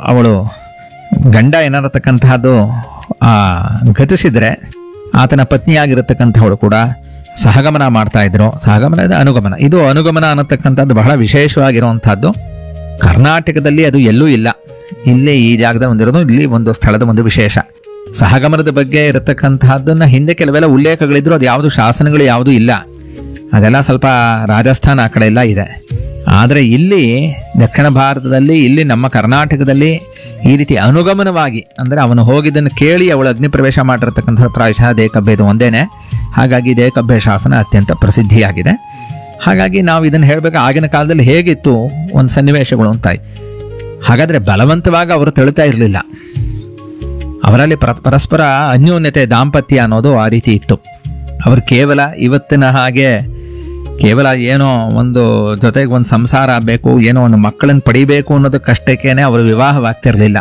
ಅವಳು ಗಂಡ ಏನಾರತಕ್ಕಂತಹದ್ದು ಆ, ಗತಿಸಿದ್ರೆ ಆತನ ಪತ್ನಿಯಾಗಿರತಕ್ಕಂಥವಳು ಕೂಡ ಸಹಗಮನ ಮಾಡ್ತಾ ಇದ್ರು ಸಹಗಮನ ಇದು ಅನುಗಮನ ಇದು ಅನುಗಮನ ಅನ್ನತಕ್ಕಂಥದ್ದು ಬಹಳ ವಿಶೇಷವಾಗಿರುವಂತಹದ್ದು ಕರ್ನಾಟಕದಲ್ಲಿ ಅದು ಎಲ್ಲೂ ಇಲ್ಲ ಇಲ್ಲಿ ಈ ಜಾಗದಲ್ಲಿ ಒಂದಿರೋದು ಇಲ್ಲಿ ಒಂದು ಸ್ಥಳದ ಒಂದು ವಿಶೇಷ ಸಹಗಮನದ ಬಗ್ಗೆ ಇರತಕ್ಕಂತಹದ್ದನ್ನ ಹಿಂದೆ ಕೆಲವೆಲ್ಲ ಉಲ್ಲೇಖಗಳಿದ್ರು ಅದು ಯಾವುದು ಶಾಸನಗಳು ಯಾವುದು ಇಲ್ಲ ಅದೆಲ್ಲ ಸ್ವಲ್ಪ ರಾಜಸ್ಥಾನ ಆ ಕಡೆ ಎಲ್ಲ ಇದೆ ಆದರೆ ಇಲ್ಲಿ ದಕ್ಷಿಣ ಭಾರತದಲ್ಲಿ ಇಲ್ಲಿ ನಮ್ಮ ಕರ್ನಾಟಕದಲ್ಲಿ ಈ ರೀತಿ ಅನುಗಮನವಾಗಿ ಅಂದರೆ ಅವನು ಹೋಗಿದ್ದನ್ನು ಕೇಳಿ ಅವಳು ಅಗ್ನಿ ಪ್ರವೇಶ ಮಾಡಿರ್ತಕ್ಕಂಥ ಪ್ರಾಯಶಃ ದೇಕಬ್ಬೆ ಇದು ಒಂದೇನೆ ಹಾಗಾಗಿ ದೇಕಬ್ಬೆ ಶಾಸನ ಅತ್ಯಂತ ಪ್ರಸಿದ್ಧಿಯಾಗಿದೆ ಹಾಗಾಗಿ ನಾವು ಇದನ್ನು ಹೇಳಬೇಕು ಆಗಿನ ಕಾಲದಲ್ಲಿ ಹೇಗಿತ್ತು ಒಂದು ಸನ್ನಿವೇಶಗಳು ಅಂತಾಯಿ ಹಾಗಾದರೆ ಬಲವಂತವಾಗಿ ಅವರು ತಳ್ತಾ ಇರಲಿಲ್ಲ ಅವರಲ್ಲಿ ಪ್ರ ಪರಸ್ಪರ ಅನ್ಯೋನ್ಯತೆ ದಾಂಪತ್ಯ ಅನ್ನೋದು ಆ ರೀತಿ ಇತ್ತು ಅವರು ಕೇವಲ ಇವತ್ತಿನ ಹಾಗೆ ಕೇವಲ ಏನೋ ಒಂದು ಜೊತೆಗೆ ಒಂದು ಸಂಸಾರ ಆಗಬೇಕು ಏನೋ ಒಂದು ಮಕ್ಕಳನ್ನು ಪಡಿಬೇಕು ಅನ್ನೋದಕ್ಕಷ್ಟಕ್ಕೇನೆ ಅವರು ವಿವಾಹವಾಗ್ತಿರ್ಲಿಲ್ಲ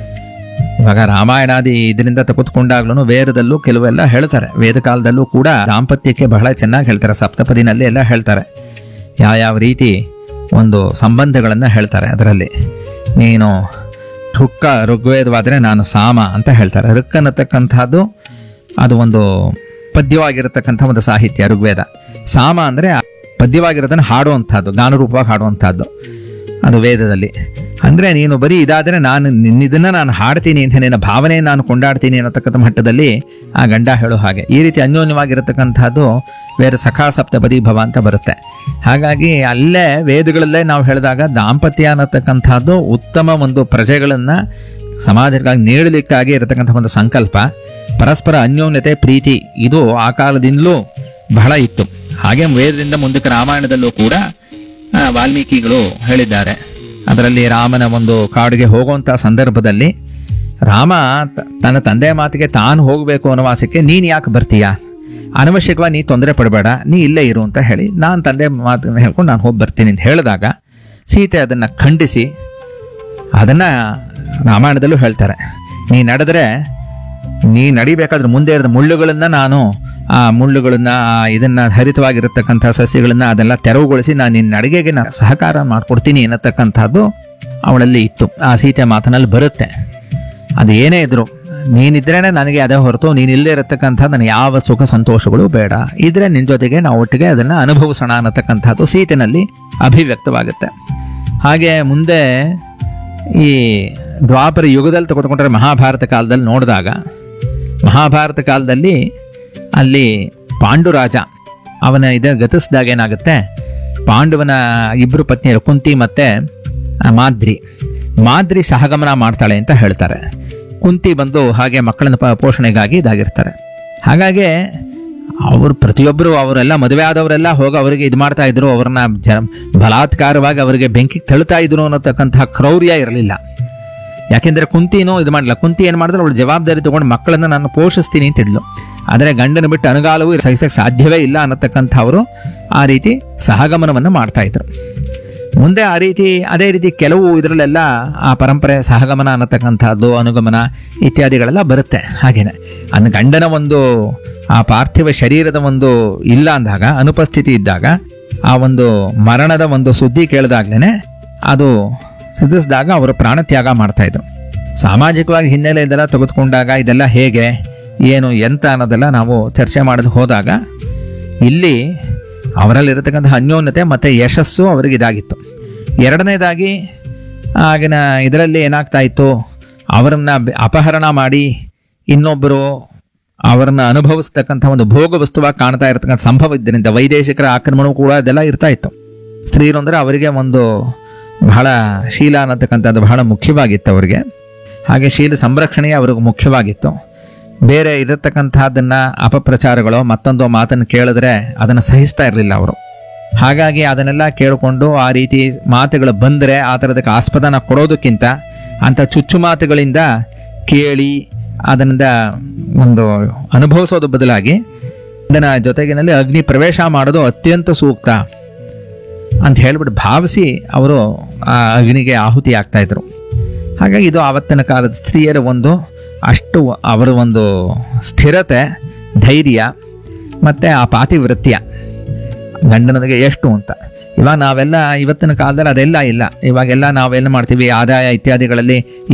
ಇವಾಗ ರಾಮಾಯಣಾದಿ ಇದರಿಂದ ತೆಗೆದುಕೊಂಡಾಗ್ಲೂ ವೇದದಲ್ಲೂ ಕೆಲವೆಲ್ಲ ಹೇಳ್ತಾರೆ ವೇದ ಕಾಲದಲ್ಲೂ ಕೂಡ ದಾಂಪತ್ಯಕ್ಕೆ ಬಹಳ ಚೆನ್ನಾಗಿ ಹೇಳ್ತಾರೆ ಸಪ್ತಪದಿನಲ್ಲಿ ಎಲ್ಲ ಹೇಳ್ತಾರೆ ಯಾವ ರೀತಿ ಒಂದು ಸಂಬಂಧಗಳನ್ನು ಹೇಳ್ತಾರೆ ಅದರಲ್ಲಿ ನೀನು ಋಕ್ಕ ಋಗ್ವೇದವಾದರೆ ನಾನು ಸಾಮ ಅಂತ ಹೇಳ್ತಾರೆ ಋಕ್ ಅನ್ನತಕ್ಕಂಥದ್ದು ಅದು ಒಂದು ಪದ್ಯವಾಗಿರತಕ್ಕಂಥ ಒಂದು ಸಾಹಿತ್ಯ ಋಗ್ವೇದ ಸಾಮ ಅಂದರೆ ಪದ್ಯವಾಗಿರೋದನ್ನು ಹಾಡುವಂಥದ್ದು ಗಾನರೂಪವಾಗಿ ಹಾಡುವಂಥದ್ದು ಅದು ವೇದದಲ್ಲಿ ಅಂದರೆ ನೀನು ಬರೀ ಇದಾದರೆ ನಾನು ನಿನ್ನ ನಾನು ಹಾಡ್ತೀನಿ ಅಂತ ನಿನ್ನ ಭಾವನೆ ನಾನು ಕೊಂಡಾಡ್ತೀನಿ ಅನ್ನತಕ್ಕಂಥ ಮಟ್ಟದಲ್ಲಿ ಆ ಗಂಡ ಹೇಳೋ ಹಾಗೆ ಈ ರೀತಿ ಅನ್ಯೋನ್ಯವಾಗಿರತಕ್ಕಂಥದ್ದು ಬೇರೆ ಸಖಾ ಸಪ್ತಪದಿ ಭವ ಅಂತ ಬರುತ್ತೆ ಹಾಗಾಗಿ ಅಲ್ಲೇ ವೇದಗಳಲ್ಲೇ ನಾವು ಹೇಳಿದಾಗ ದಾಂಪತ್ಯ ಅನ್ನತಕ್ಕಂಥದ್ದು ಉತ್ತಮ ಒಂದು ಪ್ರಜೆಗಳನ್ನು ಸಮಾಜಕ್ಕಾಗಿ ನೀಡಲಿಕ್ಕಾಗಿ ಇರತಕ್ಕಂಥ ಒಂದು ಸಂಕಲ್ಪ ಪರಸ್ಪರ ಅನ್ಯೋನ್ಯತೆ ಪ್ರೀತಿ ಇದು ಆ ಕಾಲದಿಂದಲೂ ಬಹಳ ಇತ್ತು ಹಾಗೆ ವೇದದಿಂದ ಮುಂದಕ್ಕೆ ರಾಮಾಯಣದಲ್ಲೂ ಕೂಡ ಆ, ವಾಲ್ಮೀಕಿಗಳು ಹೇಳಿದ್ದಾರೆ ಅದರಲ್ಲಿ ರಾಮನ ಒಂದು ಕಾಡಿಗೆ ಹೋಗುವಂಥ ಸಂದರ್ಭದಲ್ಲಿ ರಾಮ ತ- ತನ್ನ ತಂದೆ ಮಾತಿಗೆ ತಾನು ಹೋಗಬೇಕು ಅನ್ನುವಾಸಕ್ಕೆ ನೀನು ಯಾಕೆ ಬರ್ತೀಯಾ ಅನವಶ್ಯಕವಾಗಿ ನೀ ತೊಂದರೆ ಪಡಬೇಡ ನೀ ಇಲ್ಲೇ ಇರು ಅಂತ ಹೇಳಿ ನಾನು ತಂದೆ ಮಾತನ್ನು ಹೇಳ್ಕೊಂಡು ನಾನು ಹೋಗಿ ಬರ್ತೀನಿ ಅಂತ ಹೇಳಿದಾಗ ಸೀತೆ ಅದನ್ನು ಖಂಡಿಸಿ ಅದನ್ನು ರಾಮಾಯಣದಲ್ಲೂ ಹೇಳ್ತಾರೆ ನೀ ನಡೆದ್ರೆ ನೀ ನಡಿಬೇಕಾದ್ರೆ ಮುಂದೆ ಇರೋದು ಮುಳ್ಳುಗಳನ್ನು ನಾನು ಆ ಮುಳ್ಳುಗಳನ್ನ ಆ ಇದನ್ನ ಹರಿತವಾಗಿರತಕ್ಕಂಥ ಸಸ್ಯಗಳನ್ನ ಅದೆಲ್ಲ ತೆರವುಗೊಳಿಸಿ ನಾನು ನಿನ್ನ ಅಡುಗೆಗೆ ನಾನು ಸಹಕಾರ ಮಾಡಿಕೊಡ್ತೀನಿ ಅನ್ನತಕ್ಕಂಥದ್ದು ಅವಳಲ್ಲಿ ಇತ್ತು ಆ ಸೀತೆ ಮಾತನಲ್ಲಿ ಬರುತ್ತೆ ಅದು ಏನೇ ಇದ್ರು ನೀನಿದ್ರೇನೆ ನನಗೆ ಅದೇ ಹೊರತು ನೀನು ಇಲ್ಲೇ ಇರತಕ್ಕಂಥ ನನಗೆ ಯಾವ ಸುಖ ಸಂತೋಷಗಳು ಬೇಡ ಇದ್ರೆ ನಿನ್ನ ಜೊತೆಗೆ ನಾವು ಒಟ್ಟಿಗೆ ಅದನ್ನು ಅನುಭವಿಸೋಣ ಅನ್ನತಕ್ಕಂಥದ್ದು ಸೀತೆನಲ್ಲಿ ಅಭಿವ್ಯಕ್ತವಾಗುತ್ತೆ ಹಾಗೆ ಮುಂದೆ ಈ ದ್ವಾಪರ ಯುಗದಲ್ಲಿ ತೆಗೆದುಕೊಂಡ್ರೆ ಮಹಾಭಾರತ ಕಾಲದಲ್ಲಿ ನೋಡಿದಾಗ ಮಹಾಭಾರತ ಕಾಲದಲ್ಲಿ ಅಲ್ಲಿ ಪಾಂಡುರಾಜ ಅವನ ಇದ ಗತಿಸಿದಾಗ ಏನಾಗುತ್ತೆ ಪಾಂಡವನ ಇಬ್ಬರು ಪತ್ನಿಯರು ಕುಂತಿ ಮತ್ತೆ ಆ, ಮಾದ್ರಿ ಮಾದ್ರಿ ಸಹಗಮನ ಮಾಡ್ತಾಳೆ ಅಂತ ಹೇಳ್ತಾರೆ ಕುಂತಿ ಬಂದು ಹಾಗೆ ಮಕ್ಕಳನ್ನ ಪ- ಪೋಷಣೆಗಾಗಿ ಇದಾಗಿರ್ತಾರೆ ಹಾಗಾಗಿ ಅವರು ಪ್ರತಿಯೊಬ್ಬರು ಅವರೆಲ್ಲ ಮದುವೆ ಆದವರೆಲ್ಲ ಹೋಗಿ ಅವರಿಗೆ ಇದು ಮಾಡ್ತಾ ಇದ್ರು ಅವ್ರನ್ನ ಜ ಬಲಾತ್ಕಾರವಾಗಿ ಅವರಿಗೆ ಬೆಂಕಿಗೆ ತಳ್ತಾ ಇದ್ರು ಅನ್ನತಕ್ಕಂತಹ ಕ್ರೌರ್ಯ ಇರಲಿಲ್ಲ ಯಾಕೆಂದ್ರೆ ಕುಂತಿನೂ ಇದು ಮಾಡಲ್ಲ ಕುಂತಿ ಏನು ಮಾಡಿದ್ರೆ ಅವಳು ಜವಾಬ್ದಾರಿ ತಗೊಂಡು ಮಕ್ಕಳನ್ನ ನಾನು ಪೋಷಿಸ್ತೀನಿ ಅಂತ ಹೇಳಿದ್ಲು ಆದರೆ ಗಂಡನ ಬಿಟ್ಟು ಅನುಗಾಲವೂ ಸಹಿಸಕ್ಕೆ ಸಾಧ್ಯವೇ ಇಲ್ಲ ಅನ್ನತಕ್ಕಂಥವರು ಆ ರೀತಿ ಸಹಗಮನವನ್ನು ಮಾಡ್ತಾ ಇದ್ರು ಮುಂದೆ ಆ ರೀತಿ ಅದೇ ರೀತಿ ಕೆಲವು ಇದರಲ್ಲೆಲ್ಲ ಆ ಪರಂಪರೆ ಸಹಗಮನ ಅನ್ನತಕ್ಕಂಥದ್ದು ಅನುಗಮನ ಇತ್ಯಾದಿಗಳೆಲ್ಲ ಬರುತ್ತೆ ಹಾಗೇನೆ ಅನ್ನ ಗಂಡನ ಒಂದು ಆ ಪಾರ್ಥಿವ ಶರೀರದ ಒಂದು ಇಲ್ಲ ಅಂದಾಗ ಅನುಪಸ್ಥಿತಿ ಇದ್ದಾಗ ಆ ಒಂದು ಮರಣದ ಒಂದು ಸುದ್ದಿ ಕೇಳಿದಾಗ್ಲೇ ಅದು ಸಿದ್ಧಿಸಿದಾಗ ಅವರು ಪ್ರಾಣತ್ಯಾಗ ಮಾಡ್ತಾ ಇದ್ರು ಸಾಮಾಜಿಕವಾಗಿ ಹಿನ್ನೆಲೆ ಇದೆಲ್ಲ ತೆಗೆದುಕೊಂಡಾಗ ಇದೆಲ್ಲ ಹೇಗೆ ಏನು ಎಂತ ಅನ್ನೋದೆಲ್ಲ ನಾವು ಚರ್ಚೆ ಮಾಡಲು ಹೋದಾಗ ಇಲ್ಲಿ ಅವರಲ್ಲಿರತಕ್ಕಂಥ ಅನ್ಯೋನ್ಯತೆ ಮತ್ತು ಯಶಸ್ಸು ಅವರಿಗೆ ಇದಾಗಿತ್ತು ಎರಡನೇದಾಗಿ ಆಗಿನ ಇದರಲ್ಲಿ ಏನಾಗ್ತಾ ಇತ್ತು ಅವರನ್ನು ಅಪಹರಣ ಮಾಡಿ ಇನ್ನೊಬ್ಬರು ಅವರನ್ನು ಅನುಭವಿಸ್ತಕ್ಕಂಥ ಒಂದು ಭೋಗ ವಸ್ತುವಾಗಿ ಕಾಣ್ತಾ ಇರತಕ್ಕಂಥ ಸಂಭವ ಇದ್ದರಿಂದ ವೈದೇಶಿಕರ ಆಕ್ರಮಣವೂ ಕೂಡ ಅದೆಲ್ಲ ಇರ್ತಾ ಇತ್ತು ಸ್ತ್ರೀರು ಅಂದರೆ ಅವರಿಗೆ ಒಂದು ಬಹಳ ಶೀಲ ಅನ್ನತಕ್ಕಂಥದ್ದು ಬಹಳ ಮುಖ್ಯವಾಗಿತ್ತು ಅವರಿಗೆ ಹಾಗೆ ಶೀಲ ಸಂರಕ್ಷಣೆ ಅವ್ರಿಗೆ ಮುಖ್ಯವಾಗಿತ್ತು ಬೇರೆ ಇರತಕ್ಕಂಥದ್ದನ್ನ ಅಪಪ್ರಚಾರಗಳು ಮತ್ತೊಂದು ಮಾತನ್ನು ಕೇಳಿದ್ರೆ ಅದನ್ನು ಸಹಿಸ್ತಾ ಇರಲಿಲ್ಲ ಅವರು ಹಾಗಾಗಿ ಅದನ್ನೆಲ್ಲ ಕೇಳಿಕೊಂಡು ಆ ರೀತಿ ಮಾತುಗಳು ಬಂದರೆ ಆ ಥರದಕ್ಕೆ ಆಸ್ಪದನ ಕೊಡೋದಕ್ಕಿಂತ ಅಂಥ ಚುಚ್ಚು ಮಾತುಗಳಿಂದ ಕೇಳಿ ಅದರಿಂದ ಒಂದು ಅನುಭವಿಸೋದು ಬದಲಾಗಿ ಅದನ್ನ ಜೊತೆಗಿನಲ್ಲಿ ಅಗ್ನಿ ಪ್ರವೇಶ ಮಾಡೋದು ಅತ್ಯಂತ ಸೂಕ್ತ ಅಂತ ಹೇಳ್ಬಿಟ್ಟು ಭಾವಿಸಿ ಅವರು ಆ ಅಗ್ನಿಗೆ ಆಹುತಿ ಆಗ್ತಾ ಇದ್ರು ಹಾಗಾಗಿ ಇದು ಆವತ್ತಿನ ಕಾಲದ ಸ್ತ್ರೀಯರ ಒಂದು ಅಷ್ಟು ಅವರ ಒಂದು ಸ್ಥಿರತೆ ಧೈರ್ಯ ಮತ್ತು ಆ ಪಾತಿವೃತ್ಯ ಗಂಡನಿಗೆ ಎಷ್ಟು ಅಂತ ಇವಾಗ ನಾವೆಲ್ಲ ಇವತ್ತಿನ ಕಾಲದಲ್ಲಿ ಅದೆಲ್ಲ ಇಲ್ಲ ಇವಾಗೆಲ್ಲ ನಾವೆಲ್ಲ ಮಾಡ್ತೀವಿ ಆದಾಯ ಇತ್ಯಾದಿಗಳಲ್ಲಿ